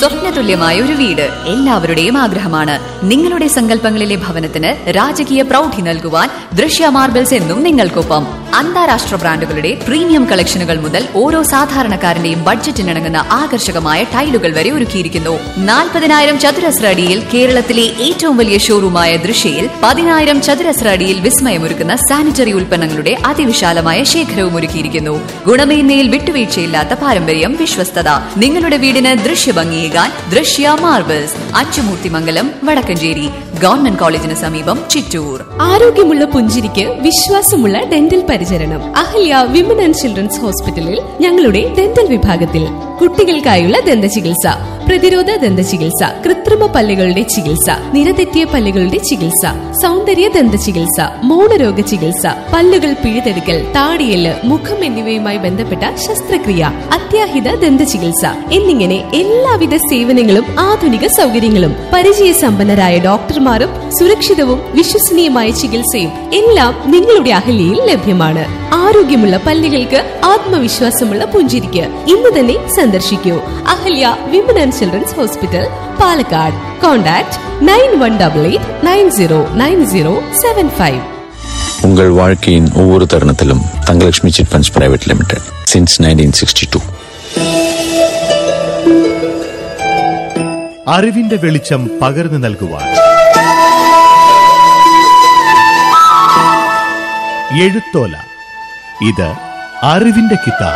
സ്വപ്നതുല്യമായ ഒരു വീട് എല്ലാവരുടെയും ആഗ്രഹമാണ് നിങ്ങളുടെ സങ്കല്പങ്ങളിലെ ഭവനത്തിന് രാജകീയ പ്രൗഢി നൽകുവാൻ ദൃശ്യ മാർബിൾസ് എന്നും നിങ്ങൾക്കൊപ്പം അന്താരാഷ്ട്ര ബ്രാൻഡുകളുടെ പ്രീമിയം കളക്ഷനുകൾ മുതൽ ഓരോ സാധാരണക്കാരന്റെയും ബഡ്ജറ്റിനിണങ്ങുന്ന ആകർഷകമായ ടൈലുകൾ വരെ ഒരുക്കിയിരിക്കുന്നു നാൽപ്പതിനായിരം ചതുരശ്ര അടിയിൽ കേരളത്തിലെ ഏറ്റവും വലിയ ഷോറൂമായ ദൃശ്യയിൽ പതിനായിരം ചതുരശ്ര അടിയിൽ വിസ്മയമൊരുക്കുന്ന സാനിറ്ററി ഉൽപ്പന്നങ്ങളുടെ അതിവിശാലമായ ശേഖരവും ഒരുക്കിയിരിക്കുന്നു ഗുണമേന്മയിൽ വിട്ടുവീഴ്ചയില്ലാത്ത പാരമ്പര്യം വിശ്വസ്തത നിങ്ങളുടെ വീടിന് ദൃശ്യഭംഗിയേകാൻ ദൃശ്യ മാർബിൾസ് അച്ചുമൂർത്തിമംഗലം വടക്കഞ്ചേരി ഗവൺമെന്റ് കോളേജിന് സമീപം ചിറ്റൂർ ആരോഗ്യമുള്ള പുഞ്ചിരിക്ക് വിശ്വാസമുള്ള ഡെന്റൽ പരിചരണം അഹല്യ വിമൻ ആൻഡ് ചിൽഡ്രൻസ് ഹോസ്പിറ്റലിൽ ഞങ്ങളുടെ ഡെന്റൽ വിഭാഗത്തിൽ കുട്ടികൾക്കായുള്ള ദന്ത ചികിത്സ പ്രതിരോധ ദന്ത ചികിത്സ കൃത്രിമ പല്ലുകളുടെ ചികിത്സ നിരതെറ്റിയ പല്ലുകളുടെ ചികിത്സ സൗന്ദര്യ ദന്ത ചികിത്സ മൗനരോഗ ചികിത്സ പല്ലുകൾ പിഴുതെടുക്കൽ താടിയല് മുഖം എന്നിവയുമായി ബന്ധപ്പെട്ട ശസ്ത്രക്രിയ അത്യാഹിത ദന്ത ചികിത്സ എന്നിങ്ങനെ എല്ലാവിധ സേവനങ്ങളും ആധുനിക സൗകര്യങ്ങളും പരിചയസമ്പന്നരായ ഡോക്ടർമാരും സുരക്ഷിതവും വിശ്വസനീയമായ ചികിത്സയും എല്ലാം നിങ്ങളുടെ അഹല്യയിൽ ലഭ്യമാണ് ആരോഗ്യമുള്ള പല്ലുകൾക്ക് ആത്മവിശ്വാസമുള്ള പുഞ്ചിരിക്ക് ഇന്ന് തന്നെ സന്ദർശിക്കൂ Ahalya women and children's hospital Palakkad contact nine one double eight nine zero nine zero seven five உங்கள் வாழ்க்கையின் ஒவ்வொரு தருணத்திலும் Thangalakshmi chit funds private limited since nineteen sixty two അറിവിന്റെ വെളിച്ചം പകർന്നു നൽകുവാൻ എഴുത്തോല ഇത് അറിവിന്റെ കിതാബ്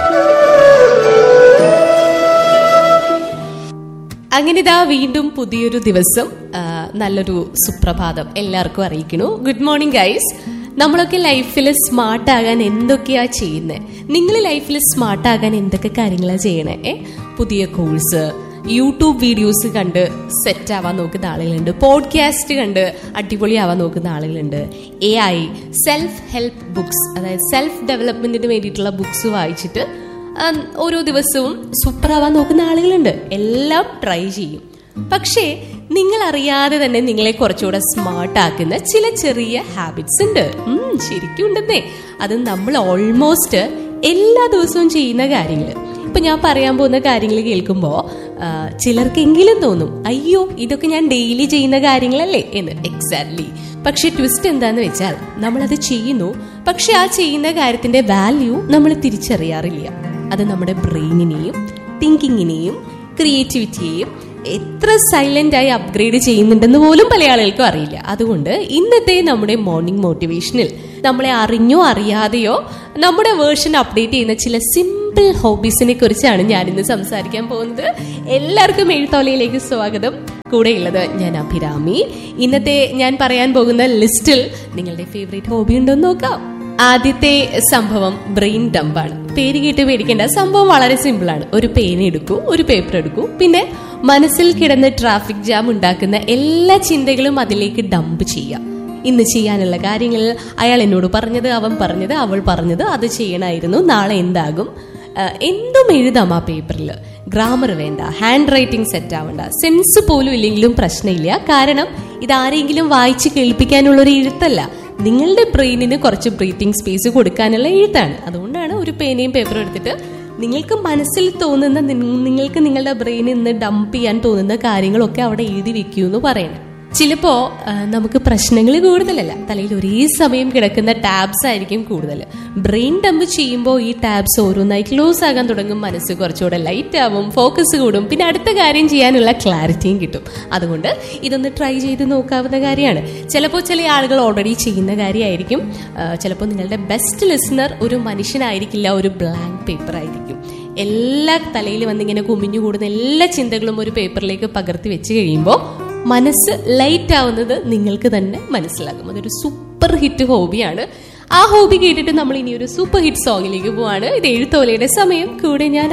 അങ്ങനെ ഇതാ വീണ്ടും പുതിയൊരു ദിവസം ആ, നല്ലൊരു സുപ്രഭാതം എല്ലാവർക്കും അറിയിക്കണു ഗുഡ് മോർണിംഗ് ഗൈസ് നമ്മളൊക്കെ ലൈഫിൽ സ്മാർട്ട് ആകാൻ എന്തൊക്കെയാ ചെയ്യുന്നത് നിങ്ങൾ ലൈഫിൽ സ്മാർട്ട് ആകാൻ എന്തൊക്കെ കാര്യങ്ങളാ ചെയ്യണേ ഏ പുതിയ കോഴ്സ് യൂട്യൂബ് വീഡിയോസ് കണ്ട് സെറ്റ് ആവാൻ നോക്കുന്ന ആളുകളുണ്ട് പോഡ്കാസ്റ്റ് കണ്ട് അടിപൊളിയാവാൻ നോക്കുന്ന ആളുകളുണ്ട് A I self help books അതായത് സെൽഫ് ഡെവലപ്മെന്റിന് വേണ്ടിയിട്ടുള്ള ബുക്സ് വായിച്ചിട്ട് ഉം, ഓരോ ദിവസവും സൂപ്പറാവാൻ നോക്കുന്ന ആളുകളുണ്ട് എല്ലാം ട്രൈ ചെയ്യും പക്ഷേ നിങ്ങൾ അറിയാതെ തന്നെ നിങ്ങളെ കുറച്ചുകൂടെ സ്മാർട്ട് ആക്കുന്ന ചില ചെറിയ ഹാബിറ്റ്സ് ഉണ്ട് ഉം, ശരിക്കും ഉണ്ടെന്നേ അത് നമ്മൾ ഓൾമോസ്റ്റ് എല്ലാ ദിവസവും ചെയ്യുന്ന കാര്യങ്ങൾ ഇപ്പൊ ഞാൻ പറയാൻ പോകുന്ന കാര്യങ്ങൾ കേൾക്കുമ്പോൾ ചിലർക്കെങ്കിലും തോന്നും അയ്യോ ഇതൊക്കെ ഞാൻ ഡെയിലി ചെയ്യുന്ന കാര്യങ്ങളല്ലേ എന്ന് എക്സാക്ട്ലി പക്ഷെ ട്വിസ്റ്റ് എന്താന്ന് വെച്ചാൽ നമ്മളത് ചെയ്യുന്നു പക്ഷെ ആ ചെയ്യുന്ന കാര്യത്തിന്റെ വാല്യൂ നമ്മൾ തിരിച്ചറിയാറില്ല അത് നമ്മുടെ ബ്രെയിനിനെയും തിങ്കിങ്ങിനെയും ക്രിയേറ്റിവിറ്റിയെയും എത്ര സൈലന്റ് ആയി അപ്ഗ്രേഡ് ചെയ്യുന്നുണ്ടെന്ന് പോലും പല ആളുകൾക്കും അറിയില്ല അതുകൊണ്ട് ഇന്നത്തെ നമ്മുടെ മോർണിംഗ് മോട്ടിവേഷനിൽ നമ്മളെ അറിഞ്ഞോ അറിയാതെയോ നമ്മുടെ വേർഷൻ അപ്ഡേറ്റ് ചെയ്യുന്ന ചില സിമ്പിൾ ഹോബീസിനെ കുറിച്ചാണ് ഞാൻ ഇന്ന് സംസാരിക്കാൻ പോകുന്നത് എല്ലാവർക്കും എഴുത്തോലയിലേക്ക് സ്വാഗതം കൂടെയുള്ളത് ഞാൻ അഭിരാമി ഇന്നത്തെ ഞാൻ പറയാൻ പോകുന്ന ലിസ്റ്റിൽ നിങ്ങളുടെ ഫേവറേറ്റ് ഹോബി ഉണ്ടോ എന്ന് നോക്കാം ആദ്യത്തെ സംഭവം ബ്രെയിൻ ഡംപാണ് പേര് കേട്ട് പേടിക്കേണ്ട സംഭവം വളരെ സിമ്പിൾ ആണ് ഒരു പേന എടുക്കൂ ഒരു പേപ്പർ എടുക്കൂ പിന്നെ മനസ്സിൽ കിടന്ന് ട്രാഫിക് ജാം ഉണ്ടാക്കുന്ന എല്ലാ ചിന്തകളും അതിലേക്ക് ഡംപ് ചെയ്യാം ഇന്ന് ചെയ്യാനുള്ള കാര്യങ്ങൾ അയാൾ എന്നോട് പറഞ്ഞത് അവൻ പറഞ്ഞത് അവൾ പറഞ്ഞത് അത് ചെയ്യണമായിരുന്നു നാളെ എന്താകും ആ, എന്തും എഴുതാം ആ പേപ്പറിൽ ഗ്രാമർ വേണ്ട ഹാൻഡ് റൈറ്റിംഗ് സെറ്റ് ആവണ്ട സെൻസ് പോലും ഇല്ലെങ്കിലും പ്രശ്നമില്ല കാരണം ഇതാരെങ്കിലും വായിച്ച് കേൾപ്പിക്കാനുള്ള ഒരു എഴുത്തല്ല നിങ്ങളുടെ ബ്രെയിനിന് കുറച്ച് ബ്രീത്തിങ് സ്പേസ് കൊടുക്കാനുള്ള എഴുത്താണ് അതുകൊണ്ടാണ് ഒരു പേനയും പേപ്പറും എടുത്തിട്ട് നിങ്ങൾക്ക് മനസ്സിൽ തോന്നുന്ന നിങ്ങ- നിങ്ങൾക്ക് നിങ്ങളുടെ ബ്രെയിനിൽ നിന്ന് ഡംപ് ചെയ്യാൻ തോന്നുന്ന കാര്യങ്ങളൊക്കെ അവിടെ എഴുതി വെക്കൂ എന്ന് പറയണം ചിലപ്പോ ആ, നമുക്ക് പ്രശ്നങ്ങൾ കൂടുതലല്ല തലയിൽ ഒരേ സമയം കിടക്കുന്ന ടാബ്സ് ആയിരിക്കും കൂടുതൽ ബ്രെയിൻ ഡംപ് ചെയ്യുമ്പോൾ ഈ ടാബ്സ് ഓരോന്നായി ക്ലോസ് ആകാൻ തുടങ്ങും മനസ്സ് കുറച്ചുകൂടെ ലൈറ്റ് ആവും ഫോക്കസ് കൂടും പിന്നെ അടുത്ത കാര്യം ചെയ്യാനുള്ള ക്ലാരിറ്റിയും കിട്ടും അതുകൊണ്ട് ഇതൊന്ന് ട്രൈ ചെയ്ത് നോക്കാവുന്ന കാര്യമാണ് ചിലപ്പോൾ ചില ആളുകൾ ഓൾറെഡി ചെയ്യുന്ന കാര്യമായിരിക്കും ചിലപ്പോൾ നിങ്ങളുടെ ബെസ്റ്റ് ലിസണർ ഒരു മനുഷ്യനായിരിക്കില്ല ഒരു ബ്ലാങ്ക് പേപ്പർ ആയിരിക്കും എല്ലാ തലയിൽ വന്നിങ്ങനെ കുമിഞ്ഞു കൂടുന്ന എല്ലാ ചിന്തകളും ഒരു പേപ്പറിലേക്ക് പകർത്തി വെച്ച് കഴിയുമ്പോൾ മനസ്സ് ലൈറ്റ് ആവുന്നത് നിങ്ങൾക്ക് തന്നെ മനസ്സിലാകും അതൊരു സൂപ്പർ ഹിറ്റ് ഹോബിയാണ് ആ ഹോബി കേട്ടിട്ട് നമ്മൾ ഇനി ഒരു സൂപ്പർ ഹിറ്റ് സോങ്ങിലേക്ക് പോവാണ് ഇത് എഴുത്തോലയുടെ സമയം കൂടെ ഞാൻ